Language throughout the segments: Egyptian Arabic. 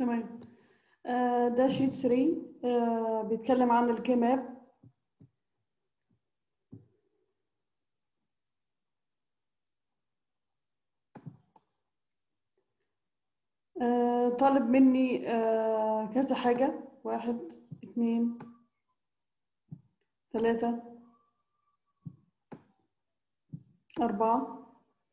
تمام آه، ده شيت 3 آه، بيتكلم عن الكيماب آه، طالب مني آه، كذا حاجة واحد اتنين ثلاثة أربعة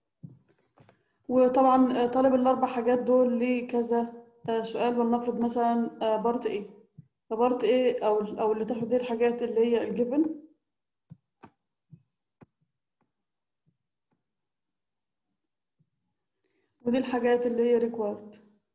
وطبعا آه، طالب الأربع حاجات دول لكذا آه، سؤال ولنفرض مثلا آه، بارت ايه فبارت ايه أو أو اللي تاخد دي الحاجات اللي هي الجبن ودي الحاجات اللي هي required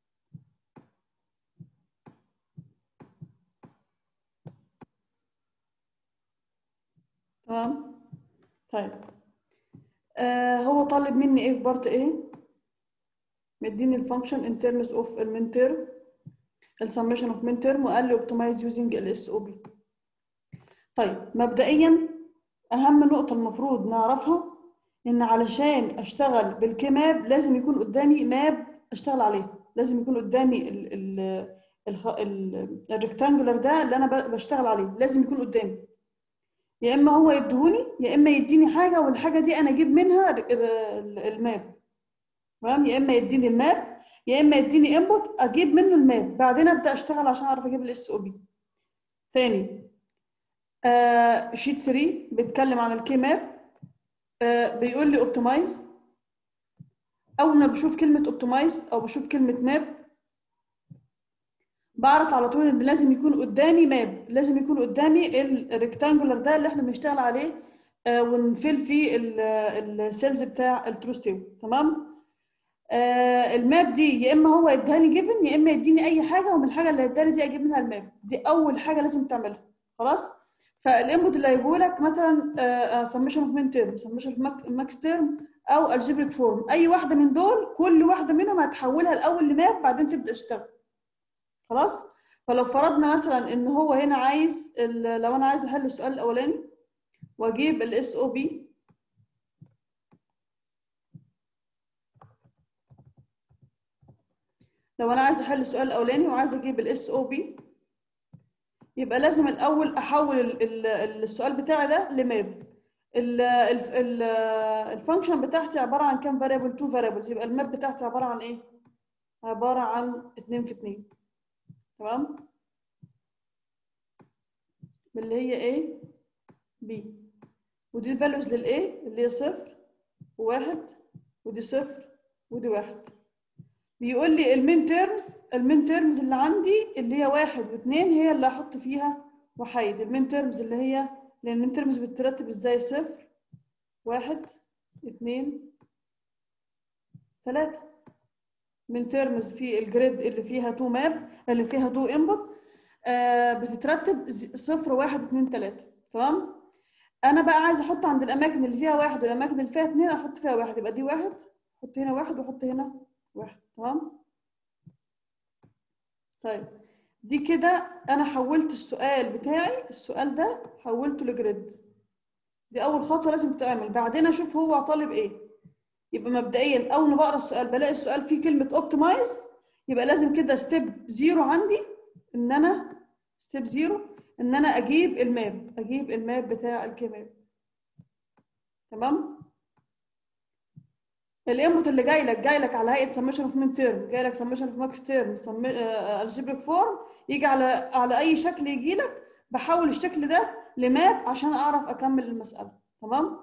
تمام طيب آه هو طالب مني ايه في بارت ايه مديني الفانكشن in terms of المين تيرم السميشن اوف مين تيرم وقال لي optimize using الاس او بي طيب مبدئيا اهم نقطة المفروض نعرفها ان علشان اشتغل بالكماب لازم يكون قدامي ماب اشتغل عليه لازم يكون قدامي ال ال الخ... ال الريكتانجولار ده اللي انا ب- بشتغل عليه لازم يكون قدامي يا اما هو يديهوني يا اما يديني حاجه والحاجه دي انا اجيب منها ال- ال- الماب تمام يا اما يديني الماب يا اما يديني انبوت اجيب منه الماب بعدين ابدا اشتغل عشان اعرف اجيب الاس او بي تاني آه شيت 3 بيتكلم عن الكي ماب آه بيقول لي اوبتمايز اول ما بشوف كلمه اوبتمايز او بشوف كلمه ماب بعرف على طول ان لازم يكون قدامي ماب لازم يكون قدامي الريكتانجولار ده اللي احنا بنشتغل عليه آه ونفل فيه السيلز بتاع التروستيو تمام آه الماب دي يا اما هو يديهاني جيفن يا اما يديني اي حاجه ومن الحاجه اللي اداني دي اجيب منها الماب دي اول حاجه لازم تعملها خلاص فالانبوت اللي هيجيبه لك مثلا سمشن اوف مين تيرم سمشن اوف ماكس تيرم او الجبريك فورم اي واحده من دول كل واحده منهم هتحولها الاول لماب بعدين تبدا تشتغل خلاص فلو فرضنا مثلا ان هو هنا عايز ال- لو انا عايز احل السؤال الاولاني واجيب الاس او بي لو انا عايز احل السؤال الاولاني وعايز اجيب الاس او بي يبقى لازم الاول احول ال- ال- السؤال بتاعي ده لماب الفانكشن بتاعتي عباره عن كام فاريبل 2 فاريبلز يبقى الماب بتاعتي عباره عن ايه عباره عن 2 في 2 تمام اللي هي ايه بي ودي الفاليوز للايه اللي هي صفر وواحد ودي صفر ودي واحد بيقول لي المين تيرمز المين تيرمز اللي عندي اللي هي واحد واثنين هي اللي هحط فيها وحيد المين تيرمز اللي هي لان المين تيرمز بتترتب ازاي صفر واحد اثنين ثلاثة من تيرمز في الجريد اللي فيها تو ماب اللي فيها تو انبوت آه بتترتب ز- صفر واحد اتنين تلاتة تمام انا بقى عايزه احط عند الاماكن اللي فيها واحد والاماكن اللي فيها اتنين احط فيها واحد يبقى دي واحد احط هنا واحد واحط هنا واحد تمام طيب دي كده انا حولت السؤال بتاعي السؤال ده حولته لجريد دي اول خطوه لازم تتعمل بعدين اشوف هو طالب ايه يبقى مبدئيا اول ما بقرا السؤال بلاقي السؤال فيه كلمه اوبتمايز يبقى لازم كده ستيب زيرو عندي ان انا ستيب زيرو ان انا اجيب الماب اجيب الماب بتاع الكماب تمام الانبوت اللي جاي لك جاي لك على هيئه سمشن اوف مين تيرم جاي لك سمشن اوف ماكس تيرم الجبريك فورم يجي على على اي شكل يجي لك بحول الشكل ده لماب عشان اعرف اكمل المساله تمام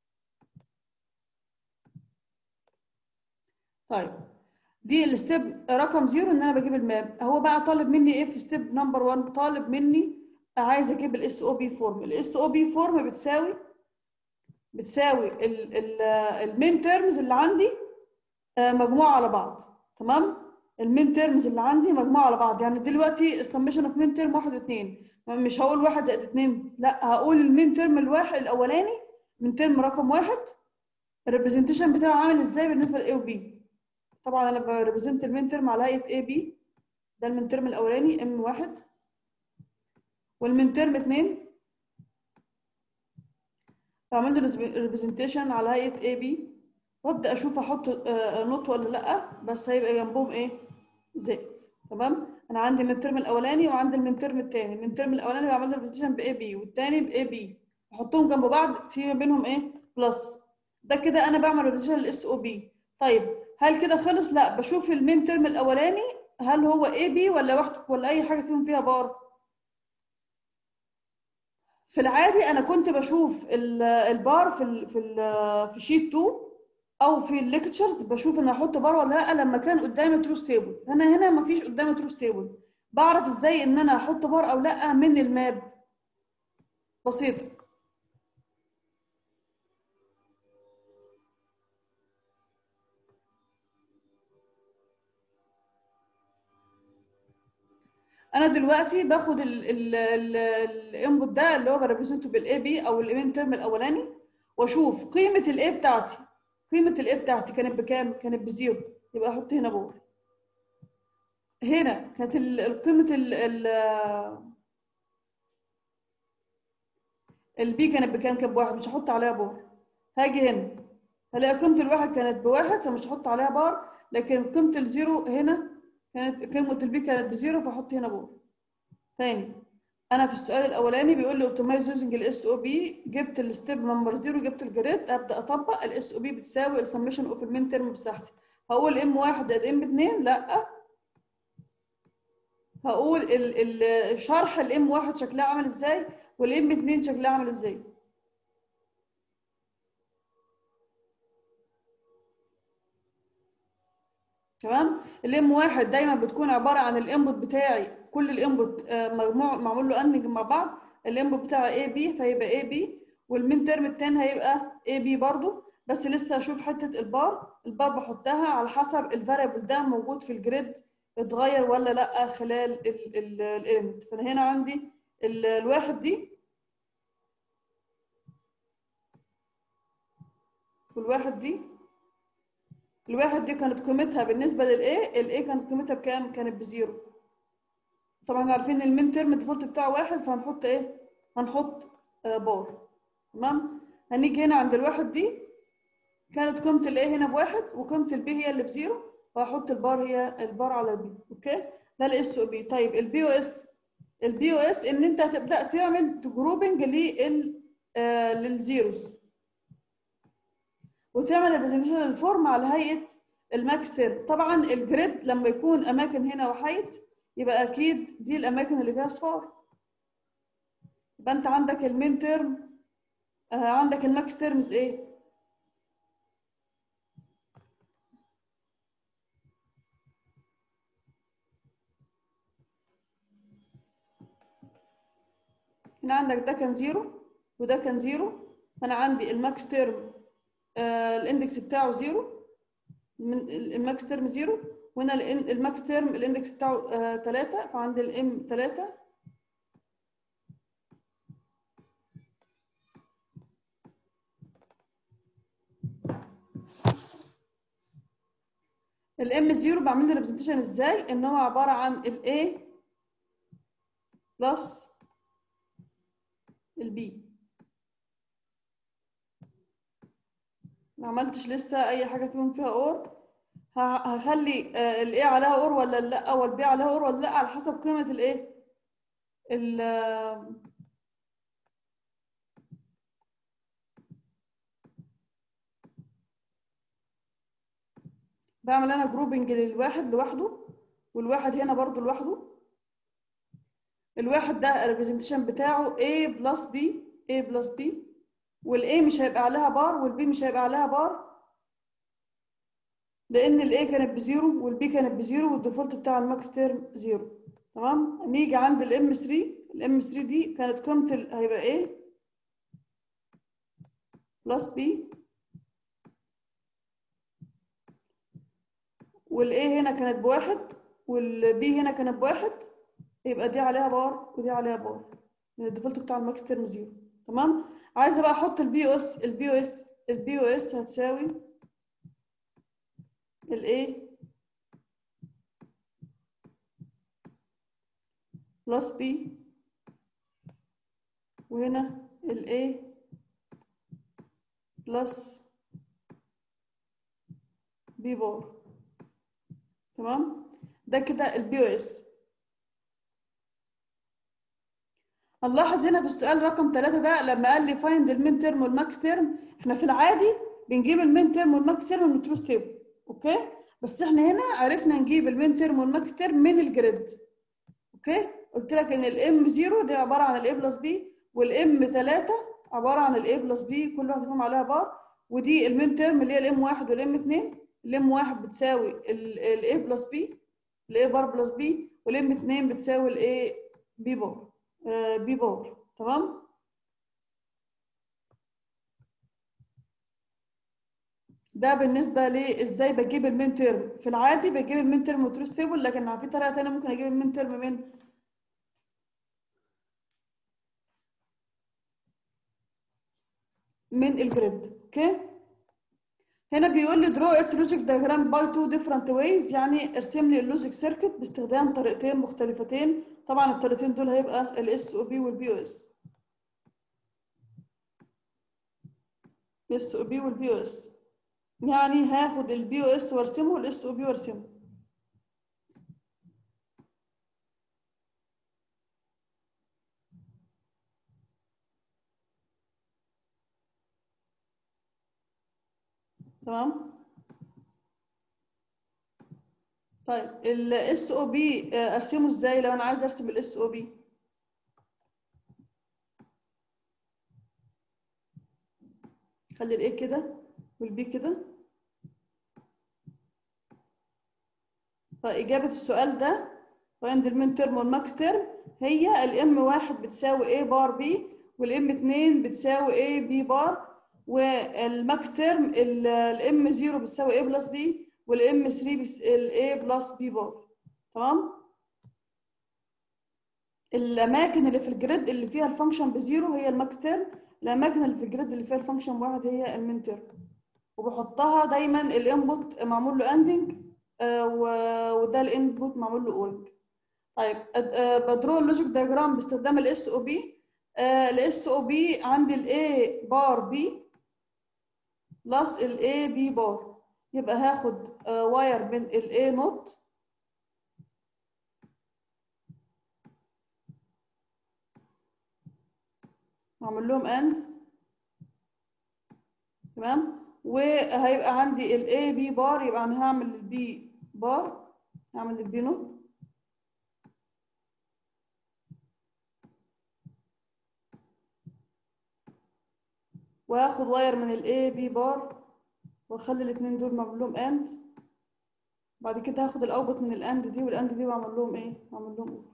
طيب دي الستيب رقم زيرو ان انا بجيب الماب هو بقى طالب مني ايه في ستيب نمبر 1 طالب مني عايز اجيب الاس او بي فورم الاس او بي فورم بتساوي بتساوي المين تيرمز اللي عندي آه، مجموعه على بعض تمام المين تيرمز اللي عندي مجموعه على بعض يعني دلوقتي السمشن اوف مين تيرم واحد واثنين مش هقول واحد زائد اثنين لا هقول المين تيرم الواحد الاولاني من تيرم رقم واحد الريبريزنتيشن بتاعه عامل ازاي بالنسبه لاي وبي طبعا انا بريبريزنت المين تيرم على هيئه اي بي ده المين تيرم الاولاني ام واحد والمين تيرم اتنين بعمل له ريبريزنتيشن على هيئه اي بي وابدا اشوف احط آه، نوت ولا لا بس هيبقى جنبهم ايه زائد تمام انا عندي من الترم الاولاني وعندي من الترم الثاني من الترم الاولاني بعمل له ريبريزنتيشن باي بي والثاني باي بي احطهم جنب بعض في ما بينهم ايه بلس ده كده انا بعمل ريبريزنتيشن للاس او بي طيب هل كده خلص لا بشوف المين ترم الاولاني هل هو اي بي ولا واحد ولا اي حاجه فيهم فيها بار في العادي انا كنت بشوف البار في ال في ال في شيت 2 او في الليكتشرز بشوف ان احط بار ولا لا لما كان قدامي ترو ستيبل هنا هنا مفيش قدامي ترو ستيبل بعرف ازاي ان انا احط بار او لا من الماب بسيطه انا دلوقتي باخد الانبوت ده اللي هو بريبريزنته بالاي بي او الايمين ترم الاولاني واشوف قيمه الاي بتاعتي قيمه الاي بتاعتي كانت بكام كانت بزيرو يبقى احط هنا بور هنا كانت قيمه ال البي كانت بكام كانت بواحد مش هحط عليها بار هاجي هنا هلاقي قيمه الواحد كانت بواحد فمش هحط عليها بار لكن قيمه الزيرو هنا كانت قيمه البي كانت بزيرو فاحط هنا بور تاني انا في السؤال الاولاني بيقول لي اوبتمايز يوزنج الاس او بي جبت الستيب نمبر زيرو جبت الجريد ابدا اطبق الاس او بي بتساوي السمشن اوف المين ترم بتاعتي هقول ام واحد زائد ام اتنين لا هقول ال ال شرح الام واحد شكلها عامل ازاي والام اتنين شكلها عامل ازاي تمام الام واحد دايما بتكون عباره عن الانبوت بتاعي كل الانبوت مجموع معمول له انج مع بعض الانبوت بتاعي اي بي فهيبقى اي بي والمين ترم التاني هيبقى اي بي برضو بس لسه هشوف حته البار البار بحطها على حسب الفاريبل ده موجود في الجريد اتغير ولا لا خلال الاليمنت فانا هنا عندي الواحد دي والواحد دي الواحد دي كانت قيمتها بالنسبه للاي الاي كانت قيمتها بكام كانت بزيرو طبعا عارفين المين ترم الديفولت بتاعه واحد فهنحط ايه هنحط آه بار تمام هنيجي هنا عند الواحد دي كانت قيمه الاي هنا بواحد وقيمه البي هي اللي بزيرو وهحط البار هي البار على البي اوكي ده الاس او بي طيب البي او اس البي او اس ان انت هتبدا تعمل جروبنج لل آه للزيروز وتعمل البرزنتيشن الفورم على هيئه الماكس تيرم طبعا الجريد لما يكون اماكن هنا وحيد يبقى اكيد دي الاماكن اللي فيها اصفار يبقى انت عندك المين تيرم آه عندك الماكس تيرمز ايه هنا عندك ده كان زيرو وده كان زيرو فانا عندي الماكس تيرم آه الاندكس بتاعه زيرو من الماكس تيرم زيرو وهنا الماكس تيرم الاندكس بتاعه 3 آه فعندي الام 3 الام زيرو بعمل له ريبريزنتيشن ازاي ان هو عباره عن الاي بلس البي ما عملتش لسه اي حاجه فيهم فيها اور هخلي الايه عليها اور ولا لا والبي عليها اور ولا لا على حسب قيمه الايه ال بعمل انا جروبنج للواحد لوحده والواحد هنا برضو لوحده الواحد ده الريبريزنتيشن بتاعه A بلس B A بلس B والاي مش هيبقى عليها بار والبي مش هيبقى عليها بار لان الاي كانت بزيرو والبي كانت بزيرو والديفولت بتاع الماكس تيرم زيرو تمام نيجي عند الام 3 الام 3 دي كانت قيمه هيبقى ايه بلس بي والاي هنا كانت بواحد والبي هنا كانت بواحد يبقى دي عليها بار ودي عليها بار لان الديفولت بتاع الماكس تيرم زيرو تمام عايزه بقى احط البي او اس البي او اس البي او اس هتساوي الاي بلس بي وهنا الاي بلس بي بار تمام ده كده البي او اس هنلاحظ هنا في السؤال رقم ثلاثة ده لما قال لي فايند المين تيرم والماكس تيرم احنا في العادي بنجيب المين تيرم والماكس تيرم من التروث تيبل اوكي بس احنا هنا عرفنا نجيب المين تيرم والماكس تيرم من الجريد اوكي قلت لك ان الام 0 دي عباره عن الاي بلس بي والام 3 عباره عن الاي بلس بي كل واحده فيهم عليها بار ودي المين تيرم اللي هي الام 1 والام 2 الام 1 بتساوي الاي بلس بي الاي بار بلس بي والام 2 بتساوي الاي بي بار آه بي بار تمام ده بالنسبه لي ازاي بجيب المين تيرم في العادي بجيب المين تيرم وتروس تيبل لكن في طريقه ثانيه ممكن اجيب المين تيرم من من الجريد اوكي هنا بيقول لي draw its logic diagram by two different ways يعني ارسم لي اللوجيك سيركت باستخدام طريقتين مختلفتين طبعا الطريقتين دول هيبقى الاس او بي والبي او اس اس او بي والبي او اس يعني هاخد البي او اس وارسمه والاس او بي وارسمه تمام طيب الاس او بي ارسمه ازاي لو انا عايز ارسم الاس او بي خلي الايه كده والبي كده فإجابة السؤال ده فايند المين ترم والماكس ترم هي الام واحد بتساوي A بار B والام اتنين بتساوي A B بار والماكس ترم الام زيرو بتساوي A بلس B والام 3 ال A بلس B بار تمام الأماكن اللي في الجريد اللي فيها الفانكشن بزيرو هي الماكس ترم الأماكن اللي في الجريد اللي فيها الفانكشن واحد هي المين ترم وبحطها دايما الانبوت معمول له اندنج وده الانبوت معمول له اورنج طيب بدرو اللوجيك دايجرام باستخدام الاس او بي الاس او بي عندي الاي بار بي بلس الاي بي بار يبقى هاخد واير من الاي نوت واعمل لهم اند تمام وهيبقى عندي ال A B بار يبقى انا هعمل ال B بار هعمل ال B نوت واخد واير من ال A B بار واخلي الاثنين دول معمول لهم اند بعد كده هاخد الاوبوت من الاند دي والاند دي واعمل لهم ايه واعمل لهم أوبوت.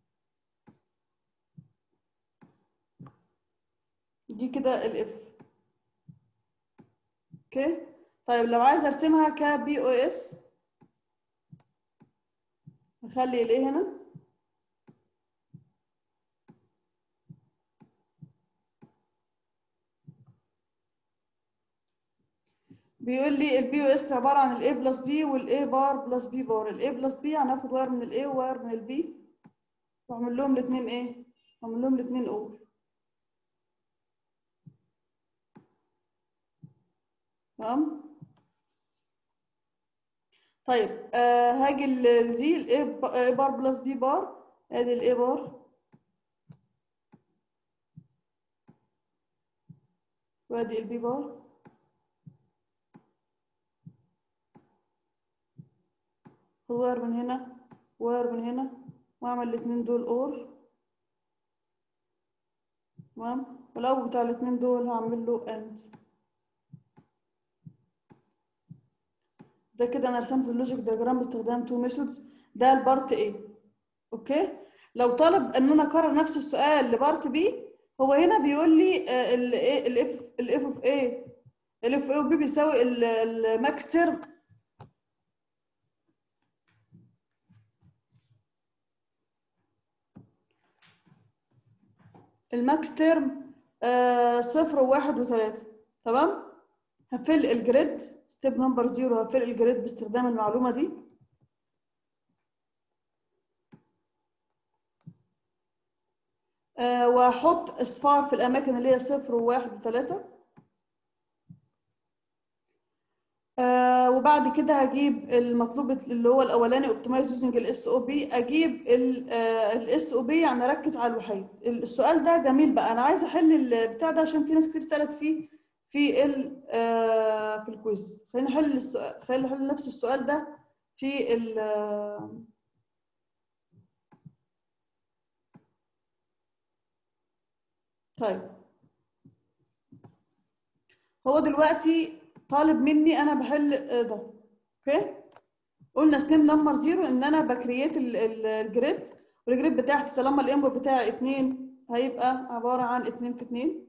دي كده الاف اوكي طيب لو عايز ارسمها كبي او اس نخلي الايه هنا بيقول لي البي او اس عباره عن الاي بلس بي والاي بار بلس بي بار الاي بلس بي هناخد واير من الاي وواير من البي واعمل لهم الاثنين ايه واعمل لهم الاثنين اور تمام طيب آه هاجي لدي الاي بار بلس بي بار ادي الاي بار وادي البي بار واير من هنا واير من هنا واعمل الاثنين دول اور تمام والاول بتاع الاثنين دول هعمل له اند ده كده انا رسمت اللوجيك دياجرام باستخدام تو ميثودز ده البارت A اوكي لو طالب ان انا اكرر نفس السؤال لبارت B هو هنا بيقول لي الاف الاف اوف A الاف اوف B بيساوي الماكس تيرم الماكس تيرم آه صفر وواحد وثلاثة تمام هفل الجريد ستيب نمبر زيرو هفل الجريد باستخدام المعلومة دي آه وهحط اصفار في الأماكن اللي هي صفر وواحد وثلاثة آه وبعد كده هجيب المطلوب اللي هو الاولاني اوبتمايز يوزنج الاس او بي اجيب الاس او بي يعني اركز على الوحيد السؤال ده جميل بقى انا عايزه احل البتاع ده عشان في ناس كتير سالت فيه في ال آه في الكويز خلينا نحل السؤال خلينا نحل نفس السؤال ده في ال آه طيب هو دلوقتي طالب مني انا بحل آه، ده اوكي قلنا ستيم نمبر زيرو ان انا بكرييت ال- ال- الجريد والجريد بتاعتي طالما الانبوت بتاعي اتنين هيبقى عباره عن اتنين في اتنين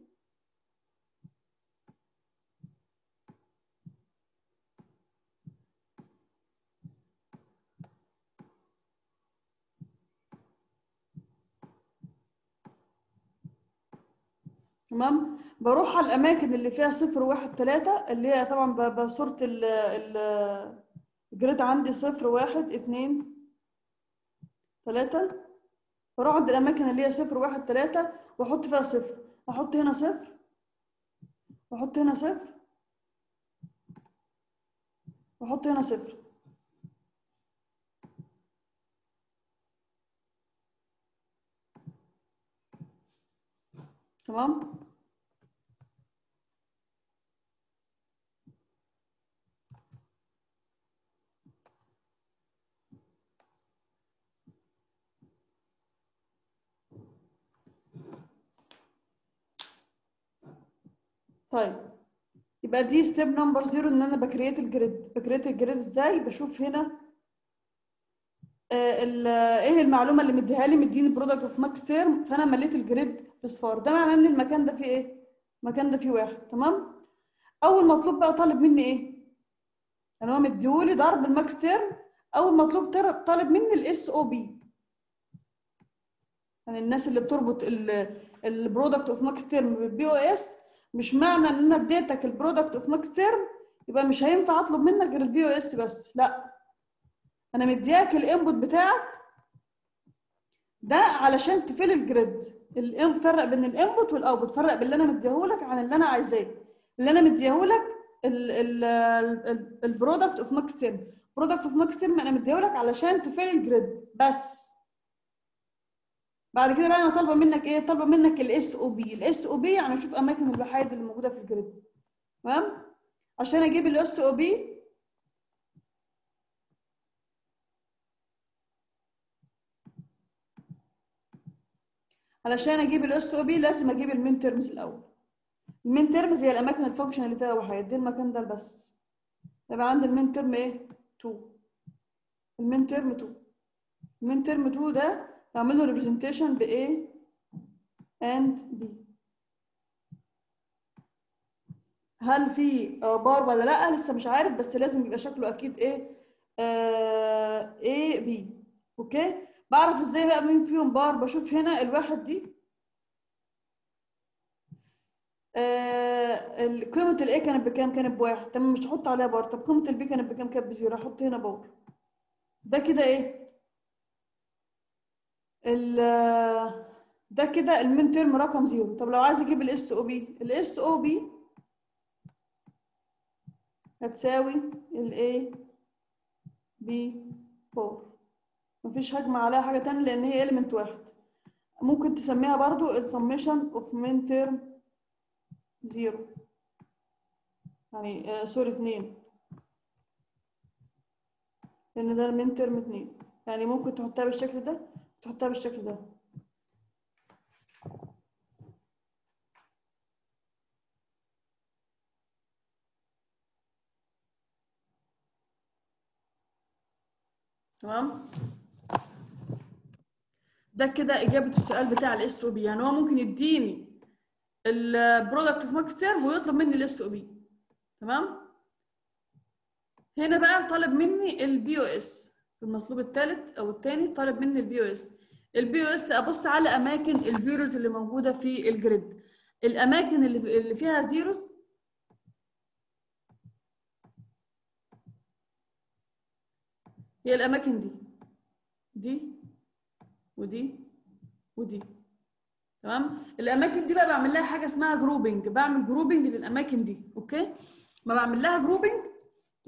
تمام بروح على الاماكن اللي فيها صفر واحد ثلاثة اللي هي طبعا ب- بصورة ال ال الجريد عندي صفر واحد اتنين ثلاثة بروح عند الاماكن اللي هي صفر واحد ثلاثة واحط فيها صفر احط هنا صفر واحط هنا صفر واحط هنا صفر تمام طيب يبقى دي ستيب نمبر زيرو ان انا بكريت الجريد بكريت الجريد ازاي بشوف هنا آه، ال- ايه المعلومه اللي مديها لي مديني برودكت اوف ماكس تيرم فانا مليت الجريد بصفار ده معناه ان المكان ده فيه ايه المكان ده فيه واحد تمام اول مطلوب بقى طالب مني ايه يعني هو مديهولي ضرب الماكس تيرم اول مطلوب تر- طالب مني الاس او بي يعني الناس اللي بتربط البرودكت اوف ماكس تيرم بالبي او اس مش معنى ان انا اديتك البرودكت اوف ماكس تيرم يبقى مش هينفع اطلب منك غير البي او اس بس لا انا مدياك الانبوت بتاعك ده علشان تفيل الجريد الإن- فرق بين الانبوت والاوتبوت فرق بين اللي انا مديهولك عن اللي انا عايزاه اللي انا مديهولك البرودكت اوف ماكس تيرم برودكت اوف ماكس تيرم انا مديهولك علشان تفيل الجريد بس بعد كده بقى انا طالبه منك ايه طالبه منك الاس او بي الاس او بي يعني اشوف اماكن الوحيد اللي موجوده في الجريد تمام عشان اجيب الاس او بي علشان اجيب الاس او بي لازم اجيب المين تيرمز الاول المين تيرمز هي الاماكن الفانكشن اللي فيها وحيد دي المكان ده بس يبقى عندي المين تيرم ايه 2 المين تيرم 2 المين تيرم 2 ده بعمل له ريبريزنتيشن ب A and B هل في آه، بار ولا لا لسه مش عارف بس لازم يبقى شكله اكيد ايه آه A B اوكي بعرف ازاي بقى مين فيهم بار بشوف هنا الواحد دي آه ال- قيمة الاي كانت بكام؟ كانت بواحد تمام مش هحط عليها بار طب قيمة البي كانت بكام؟ كانت بزيرو احط هنا بار ده كده ايه؟ ال ده كده المين تيرم رقم زيرو طب لو عايز اجيب الاس او بي الاس او بي هتساوي الاي بي بار مفيش هجمة عليها حاجة تانية لأن هي element واحد ممكن تسميها برضو السميشن اوف مين تيرم زيرو يعني آه سوري اتنين لأن ده المين تيرم اتنين يعني ممكن تحطها بالشكل ده تحطها بالشكل ده تمام ده كده اجابه السؤال بتاع الاس او بي يعني هو ممكن يديني البرودكت اوف ماكس تيرم ويطلب مني الاس او بي تمام هنا بقى طالب مني البي او اس في المطلوب الثالث او الثاني طالب مني البي او اس البي او اس ابص على اماكن الزيروز اللي موجوده في الجريد الاماكن اللي اللي فيها زيروز هي الاماكن دي دي ودي ودي تمام الاماكن دي بقى بعمل لها حاجه اسمها جروبنج بعمل جروبنج للاماكن دي اوكي ما بعمل لها جروبنج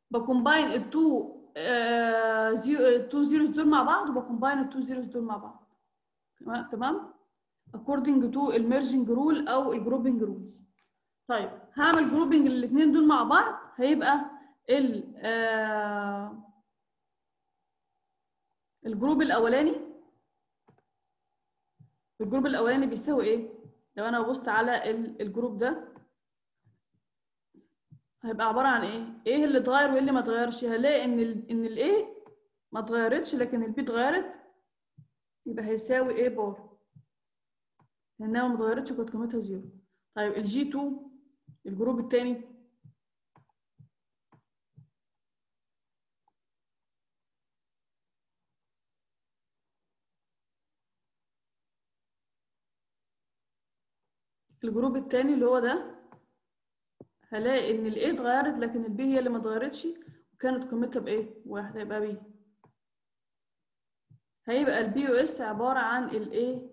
بكومباين التو آه زيرو التو زيروز دول مع بعض وبكومباين التو زيروز دول مع بعض تمام تمام according to الميرجنج رول او الجروبنج رولز طيب هعمل جروبنج الاثنين دول مع بعض هيبقى ال آه الجروب الاولاني الجروب الاولاني بيساوي ايه لو انا ببص على الجروب ده هيبقى عباره عن ايه ايه اللي اتغير وايه اللي ما اتغيرش هلاقي ان ال ان الايه ما اتغيرتش لكن البي اتغيرت يبقى هيساوي ايه بار لانها ما اتغيرتش كانت قيمتها زيرو طيب الجي 2 الجروب الثاني الجروب الثاني اللي هو ده هلاقي ان الايه اتغيرت لكن البي هي اللي ما اتغيرتش وكانت قيمتها بايه واحد هيبقى بي هيبقى البي يو اس عباره عن الايه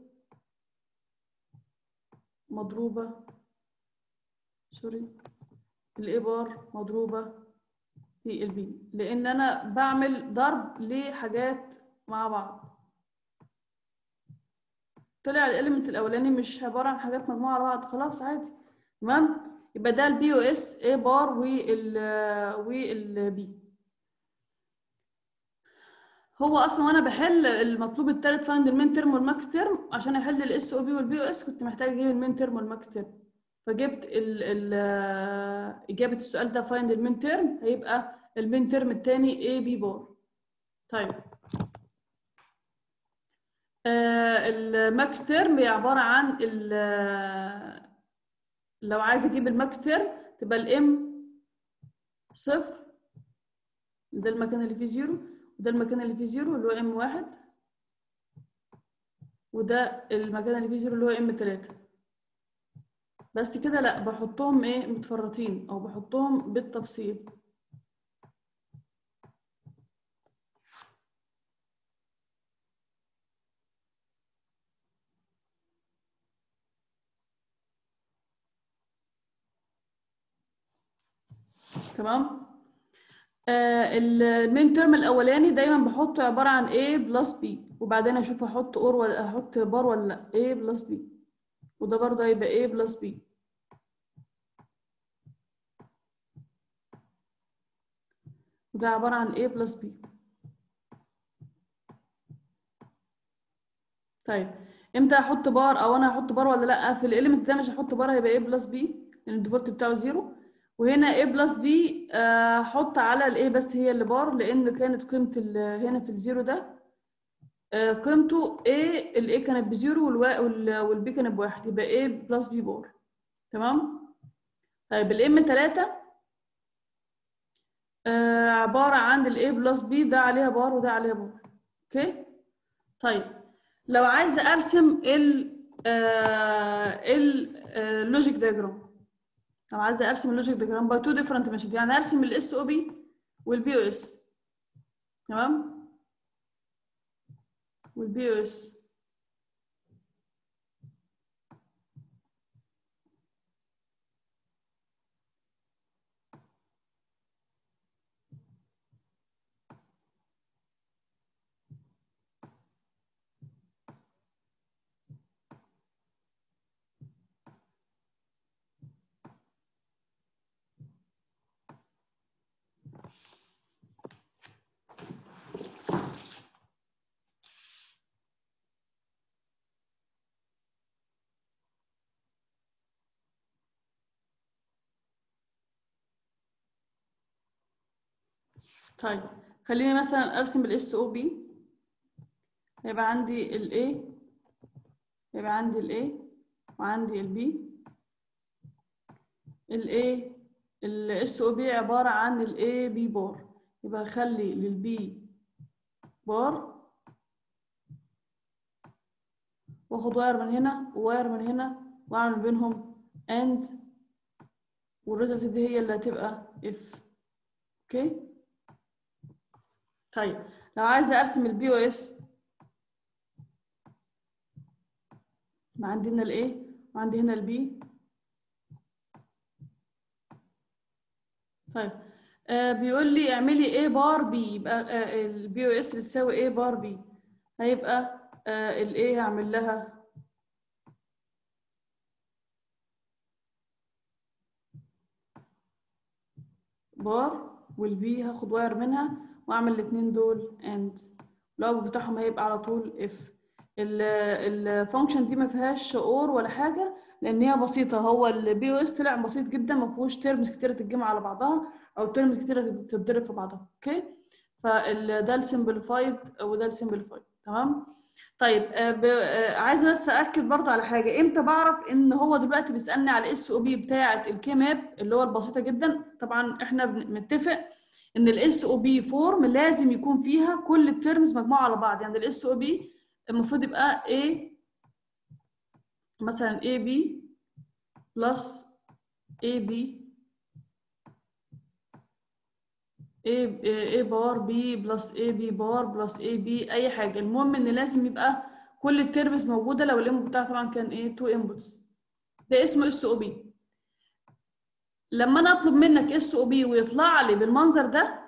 مضروبه سوري الاي بار مضروبه في البي لان انا بعمل ضرب لحاجات مع بعض طلع الاليمنت الاولاني مش عباره عن حاجات مجموعه على بعض خلاص عادي تمام يبقى ده البي او اس اي بار وال والبي هو اصلا وانا بحل المطلوب الثالث فايند المين ترم والماكس ترم عشان احل الاس او بي والبي او اس كنت محتاج اجيب المين ترم والماكس ترم فجبت ال ال اجابه السؤال ده فايند المين ترم هيبقى المين ترم الثاني اي بي بار طيب آه الماكس ترم هي عباره عن لو عايز اجيب الماكس ترم تبقى الام صفر ده المكان اللي فيه زيرو وده المكان اللي فيه زيرو اللي هو ام واحد وده المكان اللي فيه زيرو اللي هو ام تلاتة بس كده لا بحطهم ايه متفرطين او بحطهم بالتفصيل تمام آه المين ترم الاولاني دايما بحطه عباره عن A بلس B وبعدين اشوف احط اور ولا احط بار ولا لا A بلس B وده برضه هيبقى A بلس B وده عباره عن A بلس B طيب امتى احط بار او انا هحط بار ولا لا في الاليمنت ده مش هحط بار هيبقى A بلس B لان الديفولت بتاعه زيرو وهنا a بلس b احط على ال a بس هي اللي بار لان كانت قيمه هنا في الزيرو ده قيمته a ال a كانت بزيرو وال b كانت بواحد يبقى a بلس b بار تمام طيب ال m 3 عباره عن ال a بلس b ده عليها بار وده عليها بار اوكي طيب لو عايزه ارسم ال اللوجيك دياجرام لو عايزه ارسم اللوجيك ديجرام باي تو ديفرنت ميثود يعني ارسم الاس او بي والبي او اس تمام والبي او اس طيب خليني مثلا ارسم الاس او بي هيبقى عندي ال A يبقى عندي ال A وعندي ال B ال A ال SOB عبارة عن ال A B بار يبقى أخلي لل B بار واخد واير من هنا وواير من هنا واعمل بينهم AND والريزلت دي هي اللي هتبقى F اوكي طيب لو عايزة ارسم البي او اس ما عندي هنا الايه وعندي هنا البي طيب آه بيقول لي اعملي A بار B يبقى البي او اس بتساوي A بار B هيبقى آه ال A هعمل لها بار والبي هاخد واير منها واعمل الاثنين دول اند الاوتبوت بتاعهم هيبقى على طول اف الفانكشن دي ما فيهاش اور ولا حاجه لان هي بسيطه هو البي او اس طلع بسيط جدا ما فيهوش تيرمز كتيره تتجمع على بعضها او تيرمز كتيره تتضرب في بعضها اوكي فده السمبليفايد وده السمبليفايد تمام طيب آه عايزه بس اكد برضه على حاجه امتى بعرف ان هو دلوقتي بيسالني على الاس او بي بتاعه الكي ماب اللي هو البسيطه جدا طبعا احنا بنتفق ان الاس او بي فورم لازم يكون فيها كل التيرمز مجموعه على بعض يعني الاس او بي المفروض يبقى A مثلا AB بلس AB A A بار B بلس AB بار بلس AB أي حاجة المهم إن لازم يبقى كل الترمز موجودة لو الانبوت بتاعها طبعا كان إيه two inputs ده اسمه SOB لما أنا أطلب منك SOB ويطلع لي بالمنظر ده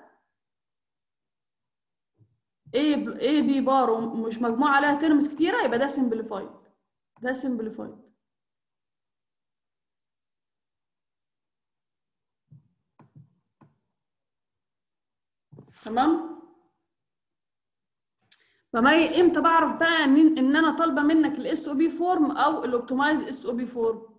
A A B بار ومش مجموعة عليها ترمز كتيرة يبقى ده simplified ده simplified تمام فما امتى بعرف بقى ان ان انا طالبه منك الاس او بي فورم او الاوبتمايز اس او بي فورم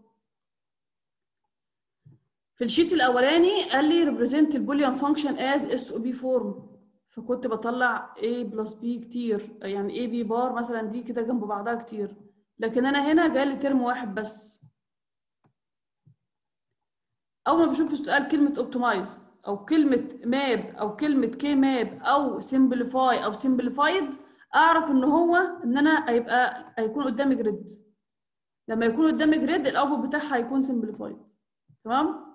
في الشيت الاولاني قال لي represent البوليان فانكشن از اس او بي فورم فكنت بطلع A بلس B كتير يعني A B بار مثلا دي كده جنب بعضها كتير لكن انا هنا جاي لي ترم واحد بس اول ما بشوف في السؤال كلمه اوبتمايز او كلمه ماب او كلمه كي ماب او سمبليفاي او سمبليفايد اعرف ان هو ان انا هيبقى هيكون قدامي جريد لما يكون قدامي جريد الاوتبوت بتاعها هيكون سمبليفايد تمام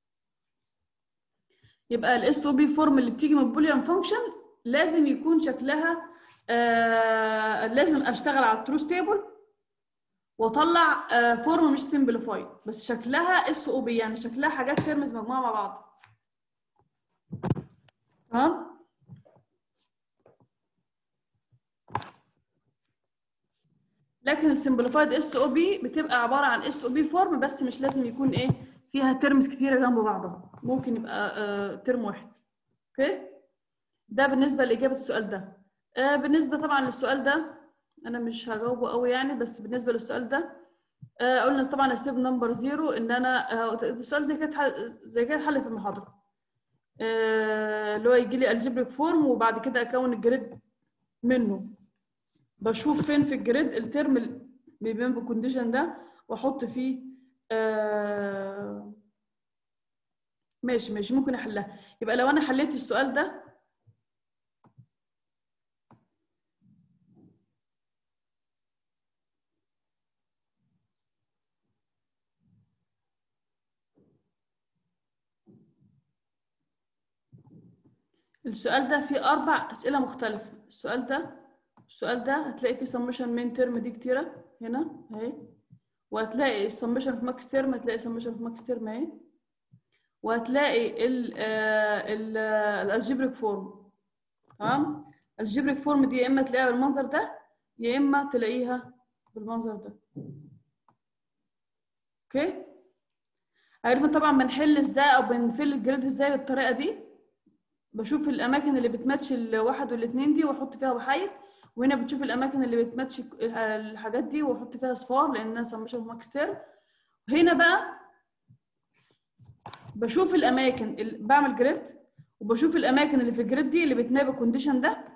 يبقى الاس او بي فورم اللي بتيجي من بوليان فانكشن لازم يكون شكلها آه لازم اشتغل على التروث تيبل واطلع آه فورم مش سمبليفايد بس شكلها اس او بي يعني شكلها حاجات ترمز مجموعه مع بعض تمام لكن السمبليفايد اس او بي بتبقى عباره عن اس او بي فورم بس مش لازم يكون ايه فيها ترمز كتيره جنب بعضها ممكن يبقى آه ترم واحد اوكي ده بالنسبه لاجابه السؤال ده آه بالنسبه طبعا للسؤال ده انا مش هجاوبه قوي يعني بس بالنسبه للسؤال ده آه قلنا طبعا ستيب نمبر زيرو ان انا آه السؤال زي كده زي كده حل في المحاضره آه اللي هو يجي لي الجبريك فورم وبعد كده اكون الجريد منه بشوف فين في الجريد الترم اللي بيبان بالكونديشن ده واحط فيه آه ماشي ماشي ممكن احلها يبقى لو انا حليت السؤال ده السؤال ده فيه أربع أسئلة مختلفة السؤال ده السؤال ده هتلاقي فيه سمشن مين ترم دي كتيرة هنا أهي وهتلاقي السمشن في ماكس ترم هتلاقي سمشن في ماكس ترم أهي وهتلاقي ال ال الالجبريك فورم تمام الجبريك فورم دي يا إما تلاقيها بالمنظر ده يا إما تلاقيها بالمنظر ده أوكي عارفين طبعا بنحل ازاي او بنفل الجريد ازاي بالطريقه دي بشوف الاماكن اللي بتماتش الواحد والاثنين دي واحط فيها وحيد وهنا بتشوف الاماكن اللي بتماتش الحاجات دي واحط فيها صفار لانها سمشن ماكستير هنا بقى بشوف الاماكن اللي بعمل جريد وبشوف الاماكن اللي في الجريد دي اللي بتناب الكونديشن ده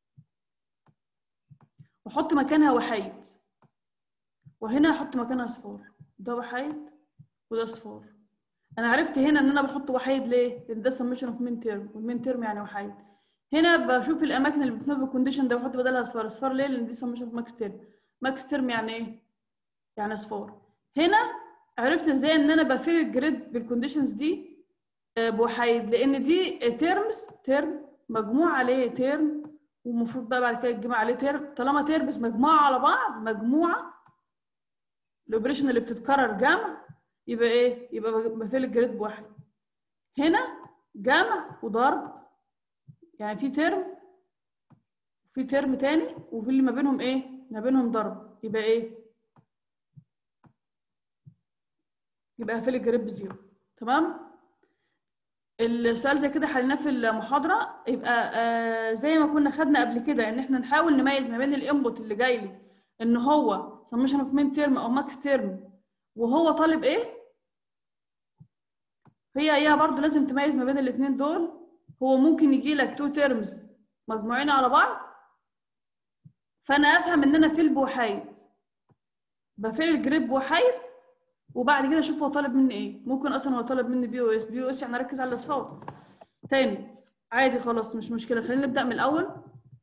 واحط مكانها وحيد وهنا احط مكانها صفار ده وحيد وده صفار انا عرفت هنا ان انا بحط وحيد ليه لان ده سمشن اوف مين تيرم والمين تيرم يعني وحيد هنا بشوف الاماكن اللي بتنبه الكونديشن ده واحط بدلها اصفار اصفار ليه لان دي سمشن اوف ماكس تيرم ماكس تيرم يعني ايه يعني اصفار هنا عرفت ازاي ان انا بفيل الجريد بالكونديشنز دي بوحيد لان دي تيرمز تيرم مجموع عليه تيرم ومفروض بقى بعد كده يتجمع عليه تيرم طالما تيرمز مجموعه على بعض مجموعه الاوبريشن اللي بتتكرر جمع يبقى ايه يبقى بفيل الجريد بواحد هنا جمع وضرب يعني في ترم في ترم تاني وفي اللي ما بينهم ايه ما بينهم ضرب يبقى ايه يبقى هقفل الجريب بزيرو تمام السؤال زي كده حليناه في المحاضره يبقى آه زي ما كنا خدنا قبل كده ان احنا نحاول نميز ما بين الانبوت اللي جاي لي ان هو سمشن اوف مين تيرم او ماكس تيرم وهو طالب ايه هي هي برضه لازم تميز ما بين الاثنين دول هو ممكن يجي لك تو تيرمز مجموعين على بعض فانا افهم ان انا فيل بوحايد بفيل الجريب بوحايد وبعد كده اشوف هو طالب مني ايه ممكن اصلا هو طالب مني بي او اس بي او اس يعني اركز على الاصفار تاني عادي خلاص مش مشكله خلينا نبدا من الاول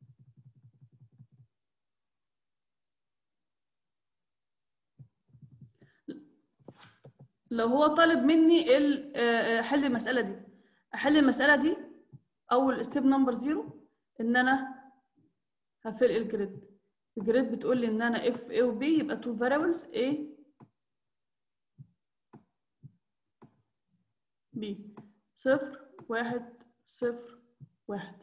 لو هو طالب مني ال- آه، آه، حل المساله دي احل المساله دي اول ستيب نمبر زيرو ان انا هفرق الجريد الجريد بتقول لي ان انا اف A و B يبقى تو variables A B صفر واحد صفر واحد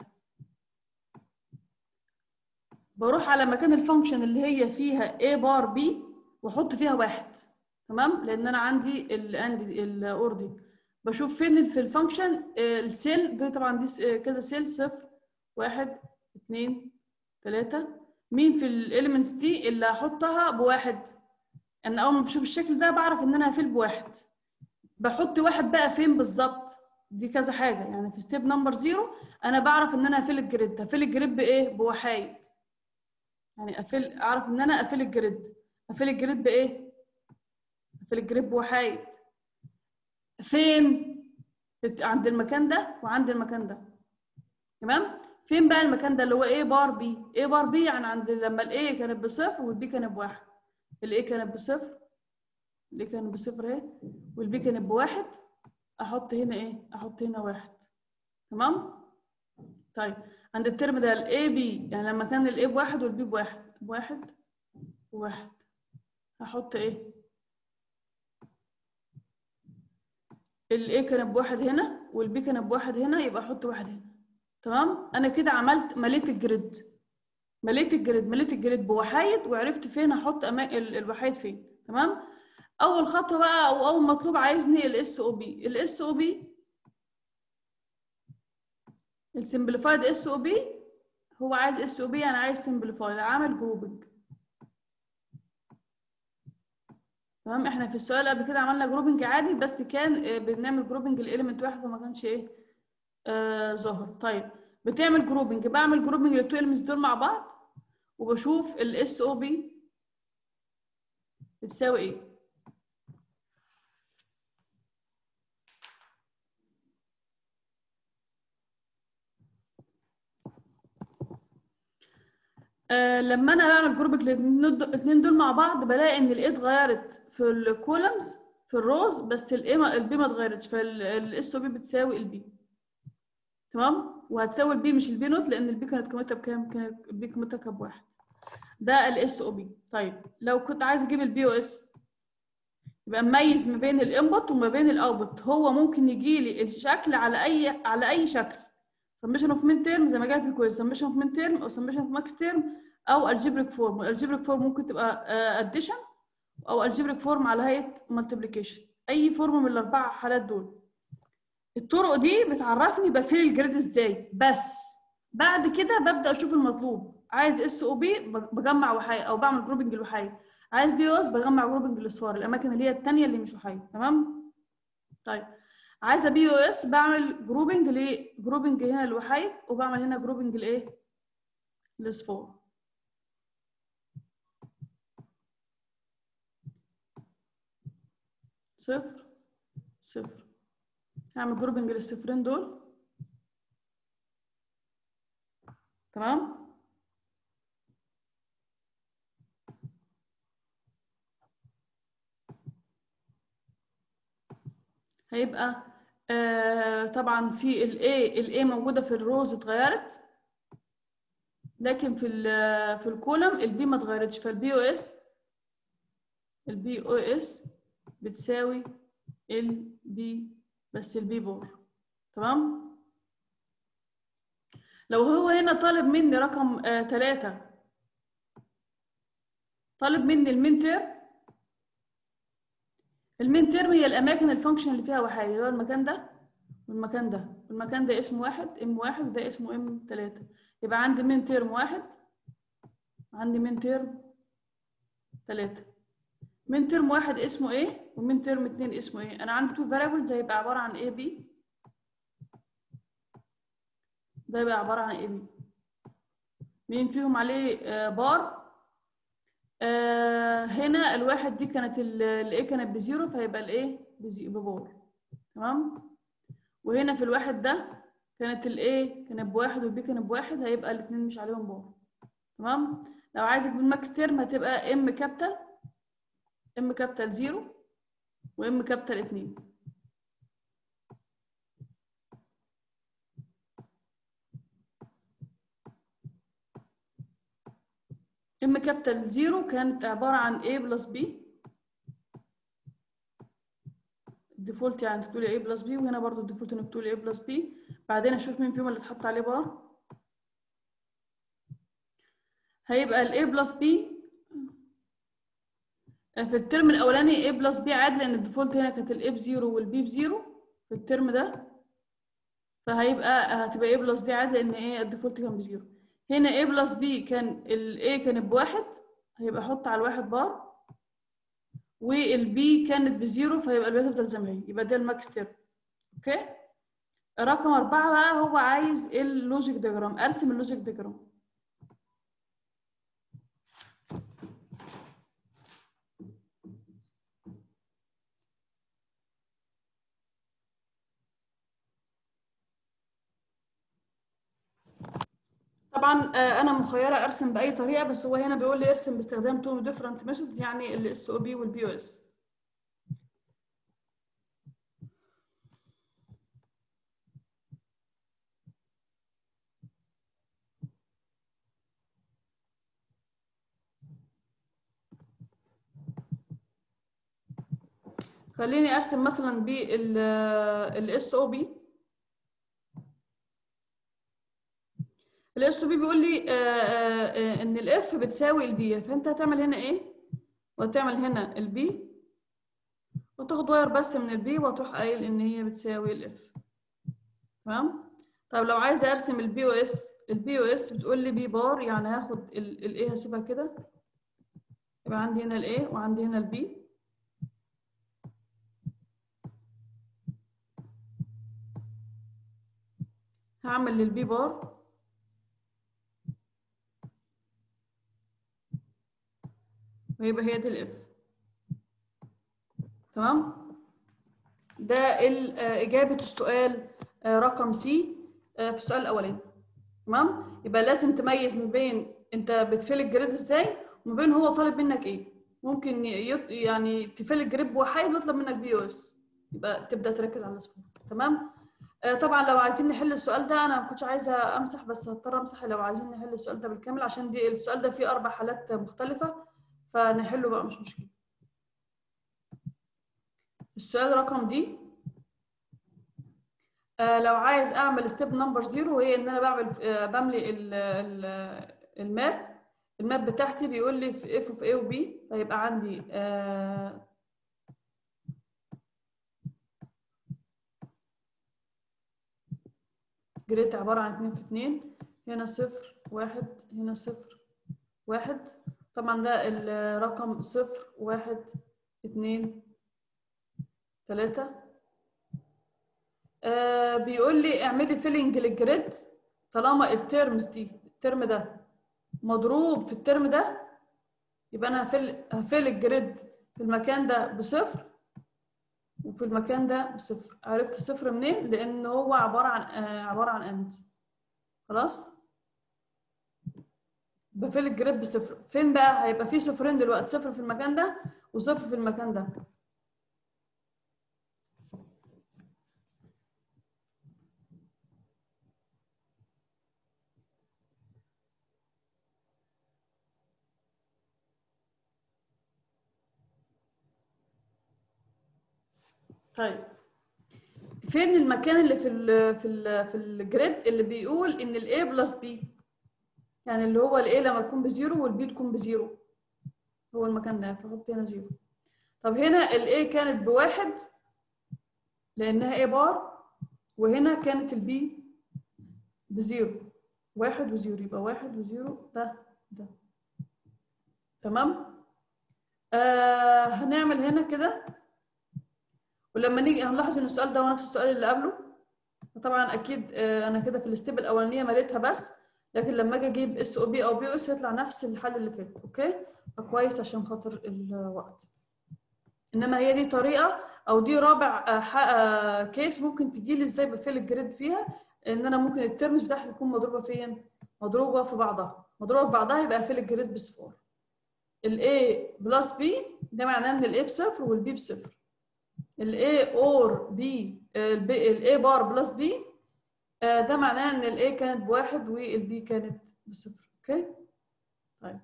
بروح على مكان الفانكشن اللي هي فيها A بار B واحط فيها واحد تمام لان انا عندي ال عندي الاور دي بشوف فين في الفانكشن آه، السيل دول طبعا دي س- آه، كذا سيل صفر واحد اثنين ثلاثة مين في الاليمنتس دي اللي هحطها بواحد انا اول ما بشوف الشكل ده بعرف ان انا هفيل بواحد بحط واحد بقى فين بالظبط دي كذا حاجه يعني في ستيب نمبر زيرو انا بعرف ان انا هفيل الجريد هفيل الجريد بايه بوحايد يعني افيل اعرف ان انا افيل الجريد افيل الجريد بايه افيل الجريد بوحايد فين في- عند المكان ده وعند المكان ده تمام فين بقى المكان ده اللي هو ايه بار بي ايه بار بي يعني عند لما الاي كانت بصفر والبي كانت بواحد الاي كانت بصفر الاي كانت بصفر اهي والبي كانت بواحد احط هنا ايه احط هنا واحد تمام طيب عند الترم ده الاي بي يعني لما كان الاي بواحد والبي بواحد بواحد وواحد هحط ايه الاي كانت بواحد هنا والبي كانت بواحد هنا يبقى احط واحد هنا تمام انا كده عملت مليت الجريد مليت الجريد مليت الجريد بوحايد وعرفت فين احط أما... ال- الوحايد فين تمام اول خطوه بقى او اول مطلوب عايزني الاس او بي الاس او بي السمبليفايد اس او بي هو عايز اس او بي يعني عايز سمبليفايد عامل جروبنج تمام احنا في السؤال قبل كده عملنا جروبنج عادي بس كان آه، بنعمل جروبنج الاليمنت واحد فما كانش ايه آه ظاهر طيب بتعمل جروبنج بعمل جروبنج للتو elements دول مع بعض وبشوف الاس او بي بتساوي ايه آه لما انا بعمل جروبنج الاثنين دول مع بعض بلاقي ان الاي اتغيرت في الكولمز في الروز بس الاي ما البي ما اتغيرتش فالاس او بي بتساوي البي تمام وهتساوي البي مش البي نوت لان البي كانت قيمتها بكام كانت البي قيمتها كام بواحد ده الاس او بي طيب لو كنت عايز اجيب البي او اس يبقى مميز ما بين الانبوت وما بين الاوتبوت هو ممكن يجي لي الشكل على اي على اي شكل سمشن اوف مين تيرم زي ما جاي في الكويز سمشن اوف مين تيرم او سمشن اوف ماكس تيرم او الجبريك فورم والالجبريك فورم ممكن تبقى اديشن او الجبريك فورم على هيئه مالتيبليكيشن اي فورم من الاربع حالات دول الطرق دي بتعرفني بفيل الجريد ازاي بس بعد كده ببدا اشوف المطلوب عايز اس او بي بجمع وحايد او بعمل جروبنج الوحايد عايز بي او اس بجمع جروبنج الاصفار الاماكن اللي هي الثانيه اللي مش وحايد تمام طيب عايزه بي او اس بعمل جروبنج لجروبنج هنا الوحيد وبعمل هنا جروبنج لايه الاصفار صفر صفر هعمل جروبنج للصفرين دول تمام هيبقى آه طبعا في الاي الاي موجوده في الروز اتغيرت لكن في ال في الكولم البي ما اتغيرتش فالبي او اس البي او اس بتساوي البي بس البي بور تمام لو هو هنا طالب مني رقم ثلاثة طالب مني المين تيرم المين تيرم هي الاماكن الفانكشن اللي فيها وحايد اللي هو المكان ده والمكان ده والمكان ده اسمه واحد ام واحد وده اسمه ام تلاتة يبقى عندي مين تيرم واحد عندي مين تيرم تلاتة مين تيرم واحد اسمه ايه ومين تيرم اتنين اسمه ايه انا عندي تو فاريبلز هيبقى عبارة عن ايه بي ده يبقى عبارة عن ايه بي مين فيهم عليه آه بار آه هنا الواحد دي كانت الايه كانت بزيرو فهيبقى الايه ببار تمام وهنا في الواحد ده كانت الايه كانت بواحد والبي كانت بواحد هيبقى الاثنين مش عليهم بار تمام لو عايز اجيب الماكس تيرم هتبقى ام كابيتال ام كابيتال زيرو وام كابيتال اتنين ام كابيتال زيرو كانت عبارة عن A بلس B الديفولت يعني تقولي A بلس B وهنا برضو الديفولت انك تقولي A بلس B بعدين اشوف مين فيهم اللي اتحط عليه بار هيبقى ال A بلس B في الترم الاولاني A بلس B عادي لان الديفولت هنا كانت ال A بزيرو وال B بزيرو في الترم ده فهيبقى هتبقى A بلس B عادي لان ايه الديفولت كان بزيرو هنا A بلس B كان ال A كانت بواحد هيبقى احط على الواحد بار وال B كانت بزيرو فهيبقى البي تفضل زي ما هي يبقى ده الماكس تيرم اوكي رقم أربعة بقى هو عايز اللوجيك ديجرام ارسم اللوجيك ديجرام طبعا انا مخيره ارسم باي طريقه بس هو هنا بيقول لي ارسم باستخدام تو ديفرنت ميثودز يعني الاس او بي والبي او اس خليني ارسم مثلا بالاس او بي الاس بي بيقول لي آآ آآ ان الاف بتساوي البي فانت هتعمل هنا ايه وهتعمل هنا البي وتاخد واير بس من البي وتروح قايل ان هي بتساوي الاف تمام طب لو عايزه ارسم البي او اس البي او اس بتقول لي بي بار يعني هاخد الايه هسيبها كده يبقى عندي هنا الايه وعندي هنا البي هعمل للبي بار ويبقى هي دي الاف تمام ده اجابه السؤال رقم سي في السؤال الاولاني تمام يبقى لازم تميز ما بين انت بتفيل الجريد ازاي وما بين هو طالب منك ايه ممكن يعني تفيل الجريد بوحيد ويطلب منك بي او اس يبقى تبدا تركز على الصفر تمام طبعا لو عايزين نحل السؤال ده انا ما كنتش عايزه امسح بس هضطر امسح لو عايزين نحل السؤال ده بالكامل عشان دي السؤال ده فيه اربع حالات مختلفه فنحله بقى مش مشكله السؤال رقم دي آه لو عايز اعمل ستيب نمبر زيرو وهي ان انا بعمل آه بملي ال ال الماب الماب بتاعتي بيقول لي في اف اوف اي وبي فيبقى عندي آه جريت عبارة عن اتنين في اتنين هنا صفر واحد هنا صفر واحد طبعا ده الرقم صفر واحد اتنين تلاتة آه بيقول لي اعملي فيلنج للجريد طالما الترمز دي الترم ده مضروب في الترم ده يبقى انا هفل هفل الجريد في المكان ده بصفر وفي المكان ده بصفر عرفت صفر منين لان هو عباره عن آه عباره عن اند خلاص بفل الجريد بصفر فين بقى هيبقى في صفرين دلوقتي صفر في المكان ده وصفر في المكان ده طيب فين المكان اللي في ال في ال في الجريد اللي بيقول ان الاي بلس بي يعني اللي هو الاي لما تكون بزيرو والبي تكون بزيرو هو المكان ده فحط هنا زيرو طب هنا الاي كانت بواحد لانها اي بار وهنا كانت البي بزيرو واحد وزيرو يبقى واحد وزيرو ده ده تمام آه هنعمل هنا كده ولما نيجي هنلاحظ ان السؤال ده هو نفس السؤال اللي قبله طبعا اكيد آه انا كده في الستيب الاولانيه مليتها بس لكن لما اجي اجيب اس او بي او بي اس يطلع نفس الحل اللي فات اوكي فكويس عشان خاطر الوقت انما هي دي طريقه او دي رابع آه آه كيس ممكن تجي لي ازاي بفيل الجريد فيها ان انا ممكن الترمز بتاعتي تكون مضروبه فين مضروبه في بعضها مضروبه في بعضها يبقى فيل الجريد بصفار الاي بلس بي ده معناه ان الاي بصفر والبي بصفر الاي اور بي الاي بار بلس بي ده معناه ان الاي كانت بواحد والبي كانت بصفر اوكي طيب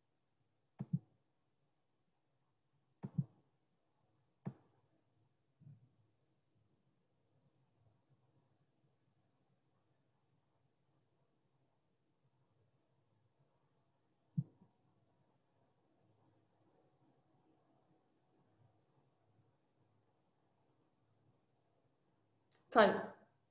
طيب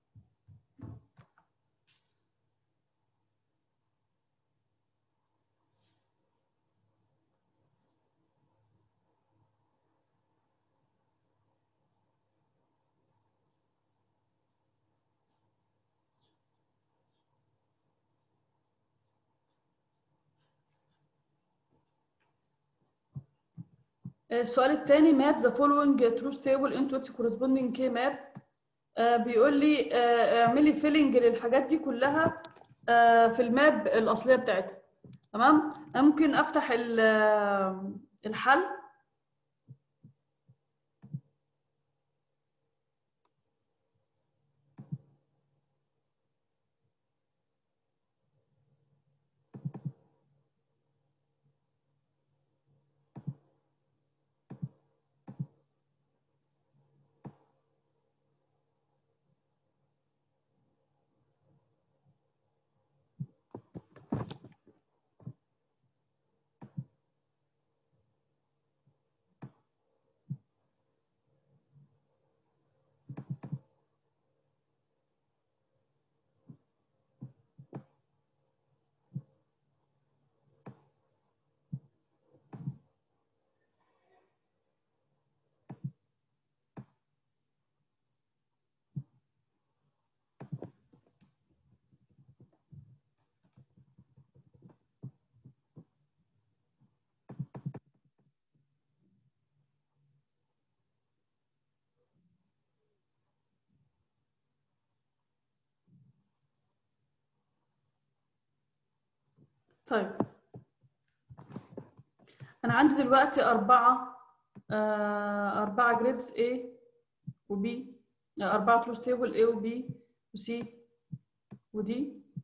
السؤال الثاني map the following truth table into its corresponding k map آه بيقول لي آه اعملي فيلنج للحاجات دي كلها آه في الماب الاصليه بتاعتها تمام انا ممكن افتح الحل طيب أنا عندي دلوقتي أربعة آه أربعة جريدز A و B آه أربعة تروس تيبل A و B و C و D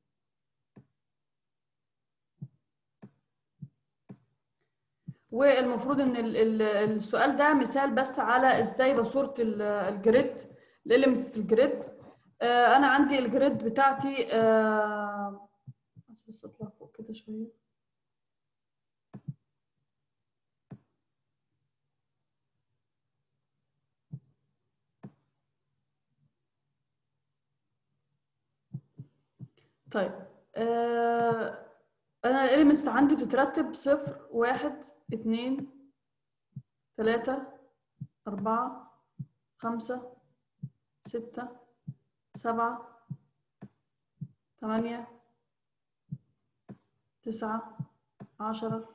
والمفروض إن ال ال السؤال ده مثال بس على إزاي بصورة الجريد الإليمنتس في الجريد آه أنا عندي الجريد بتاعتي آه بس اطلع فوق كده شويه طيب آه انا الاليمنتس عندي بتترتب صفر واحد اتنين تلاتة أربعة خمسة ستة سبعة تمانية تسعة عشرة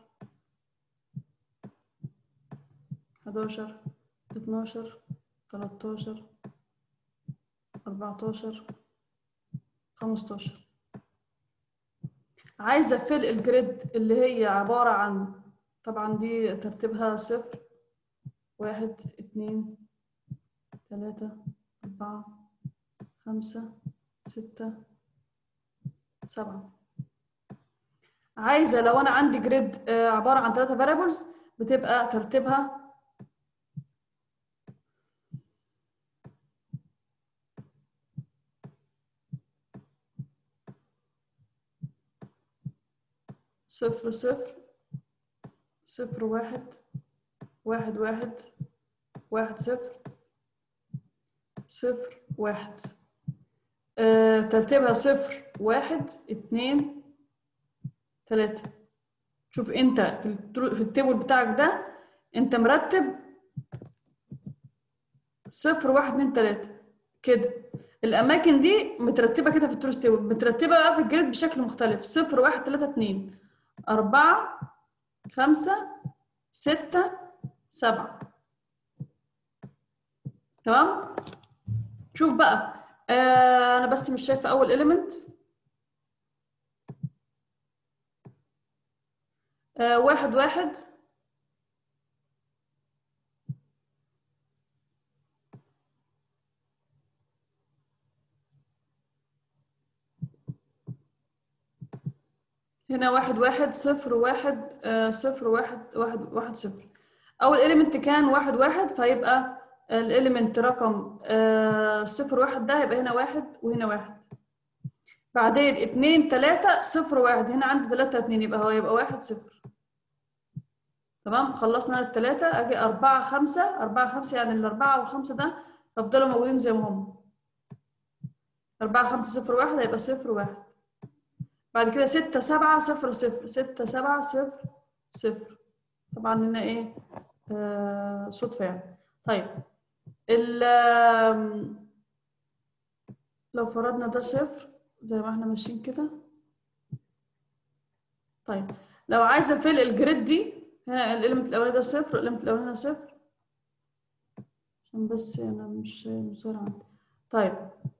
حداشر اتناشر تلاتاشر أربعتاشر خمستاشر عايزة فيل الجريد اللي هي عبارة عن طبعا دي ترتيبها صفر واحد اتنين تلاتة أربعة خمسة ستة سبعة عايزه لو انا عندي جريد عباره عن ثلاثه فاريبلز بتبقى ترتيبها صفر صفر صفر واحد واحد واحد واحد صفر صفر واحد آه، ترتيبها صفر واحد اتنين تلاتة شوف انت في الترو- في التيبل بتاعك ده انت مرتب صفر واحد اتنين تلاتة كده الأماكن دي مترتبة كده في التروس تيبل مترتبة بقى في الجريد بشكل مختلف صفر واحد تلاتة اتنين أربعة خمسة ستة سبعة تمام شوف بقى آه أنا بس مش شايفة أول إيليمنت آه واحد واحد هنا واحد واحد صفر واحد آه صفر واحد واحد واحد صفر أول إيليمنت كان واحد واحد فيبقى الإيليمنت رقم آه صفر واحد ده هيبقى هنا واحد وهنا واحد بعدين اتنين تلاتة صفر واحد هنا عندي تلاتة اتنين يبقى هو يبقى واحد صفر تمام خلصنا التلاتة أجي أربعة خمسة أربعة خمسة يعني الأربعة والخمسة ده يفضلوا موجودين زي ما هم أربعة خمسة صفر واحد هيبقى صفر واحد بعد كده ستة سبعة صفر صفر ستة سبعة صفر صفر طبعا هنا ايه آه صدفة يعني طيب ال آم، لو فرضنا ده صفر زي ما احنا ماشيين كده طيب لو عايزة فيل الجريد دي هنا الإليمنت الأولاني ده صفر والإليمنت الأولاني ده صفر عشان بس أنا مش مش ظاهر عندي طيب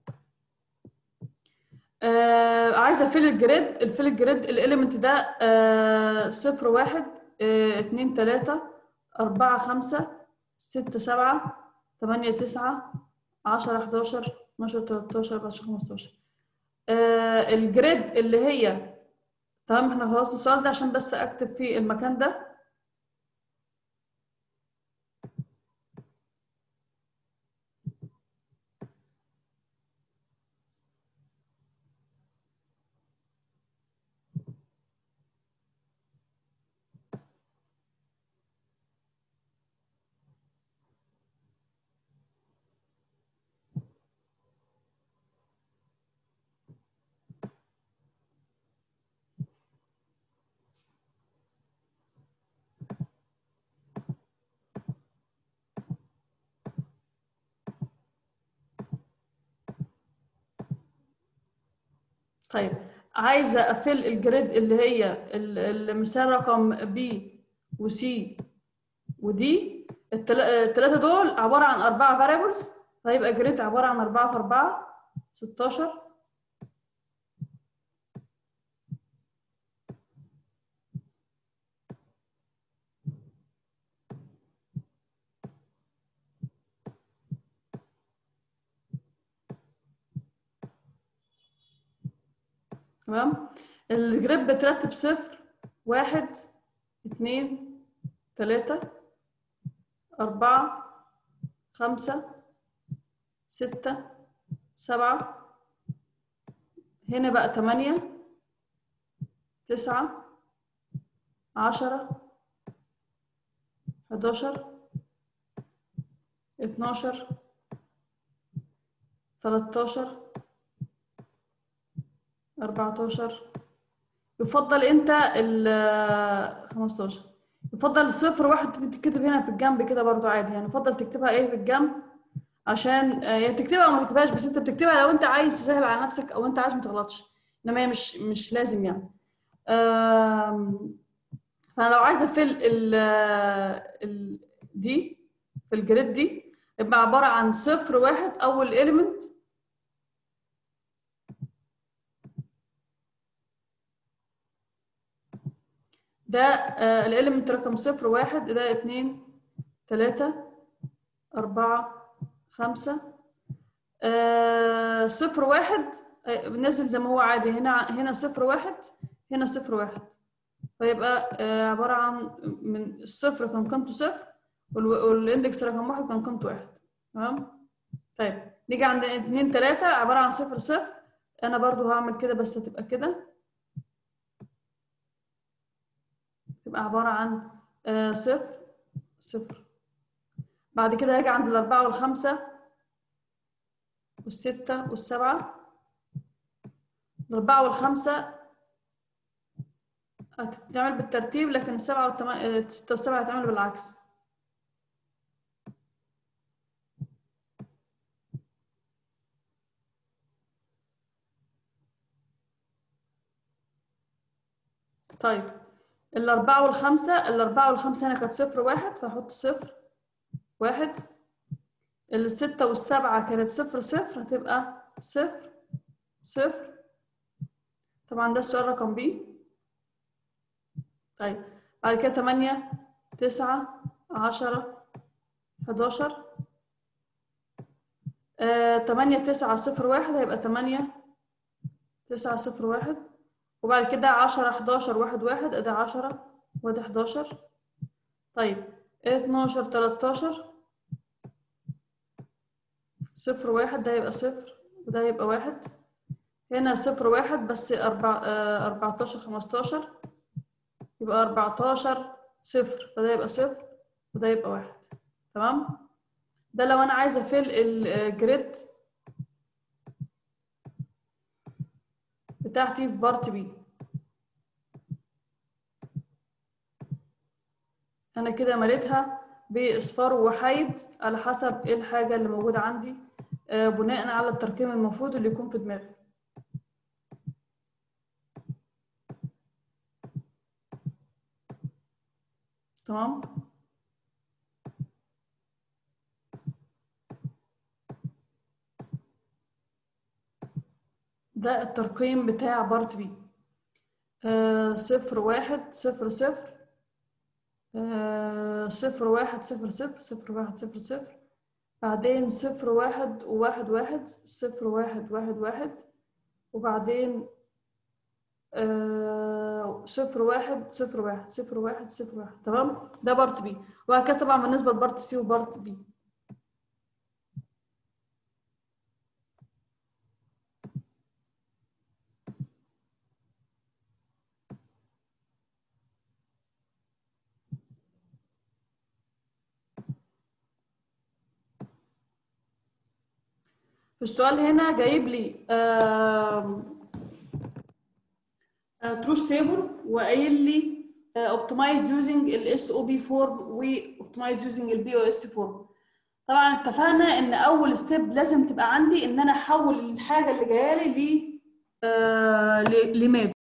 آه عايزه فيل الجريد الفيل الجريد الاليمنت ده آه صفر واحد آه اتنين تلاتة أربعة خمسة ستة سبعة تمانية تسعة عشرة حداشر اتناشر تلاتاشر أربعتاشر خمستاشر آه الجريد اللي هي تمام احنا خلصنا السؤال ده عشان بس أكتب فيه المكان ده طيب عايزة أفل الجريد اللي هي ال- المثال رقم B و C و D التل- التلاتة دول عبارة عن أربعة variables فيبقى جريد عبارة عن أربعة في أربعة ستاشر تمام الجريد بترتب صفر واحد اتنين تلاتة أربعة خمسة ستة سبعة هنا بقى تمانية تسعة عشرة حداشر اتناشر تلاتاشر 14 يفضل انت ال 15 يفضل صفر واحد تكتب هنا في الجنب كده برضو عادي يعني يفضل تكتبها ايه في الجنب عشان آه، يا تكتبها او ما تكتبهاش بس انت بتكتبها لو انت عايز تسهل على نفسك او انت عايز ما تغلطش انما هي مش مش لازم يعني آم، فانا لو عايزه افل ال ال دي في الجريد دي يبقى عباره عن صفر واحد اول element ده آه الاليمنت رقم صفر واحد ده اتنين تلاتة أربعة خمسة آه صفر واحد آه نزل زي ما هو عادي هنا هنا صفر واحد هنا صفر واحد فيبقى آه عبارة عن من الصفر كان قيمته صفر وال- والاندكس رقم واحد كان قيمته واحد تمام طيب نيجي عند اتنين تلاتة عبارة عن صفر صفر أنا برضو هعمل كده بس هتبقى كده تبقى عبارة عن آه صفر صفر بعد كده هاجي عند الأربعة والخمسة والستة والسبعة الأربعة والخمسة هتتعمل بالترتيب لكن السبعة والتمانية الستة والسبعة هتتعمل بالعكس طيب الأربعة والخمسة الأربعة والخمسة هنا كانت صفر واحد فهحط صفر واحد الستة والسبعة كانت صفر صفر هتبقى صفر صفر طبعا ده السؤال رقم بي طيب بعد كده تمانية تسعة عشرة حداشر آه، تمانية تسعة صفر واحد هيبقى تمانية تسعة صفر واحد وبعد كده عشرة حداشر واحد واحد ادي عشرة وادي حداشر طيب اتناشر تلاتاشر صفر واحد ده يبقى صفر وده يبقى واحد هنا صفر واحد بس أربع أربعتاشر خمستاشر يبقى أربعتاشر صفر فده يبقى صفر وده يبقى واحد تمام ده لو أنا عايزة أفل الجريد بتاعتي في بارت بي أنا كده مليتها بإصفار وحيد على حسب إيه الحاجة اللي موجودة عندي آه، بناء على الترقيم المفروض اللي يكون في دماغي تمام ده الترقيم بتاع بارت بي آه، صفر واحد صفر صفر آه، صفر واحد صفر صفر صفر واحد صفر صفر بعدين صفر واحد وواحد واحد صفر واحد واحد واحد وبعدين آه، صفر واحد صفر واحد صفر واحد صفر واحد تمام ده بارت بي وهكذا طبعا بالنسبة لبارت سي وبارت دي في السؤال هنا جايب لي تروث تيبل وقايل لي اوبتمايزد يوزنج الاس او بي فورم واوبتمايزد يوزنج البي او اس فورم طبعا اتفقنا ان اول ستيب لازم تبقى عندي ان انا احول الحاجه اللي جايه لي ل لماب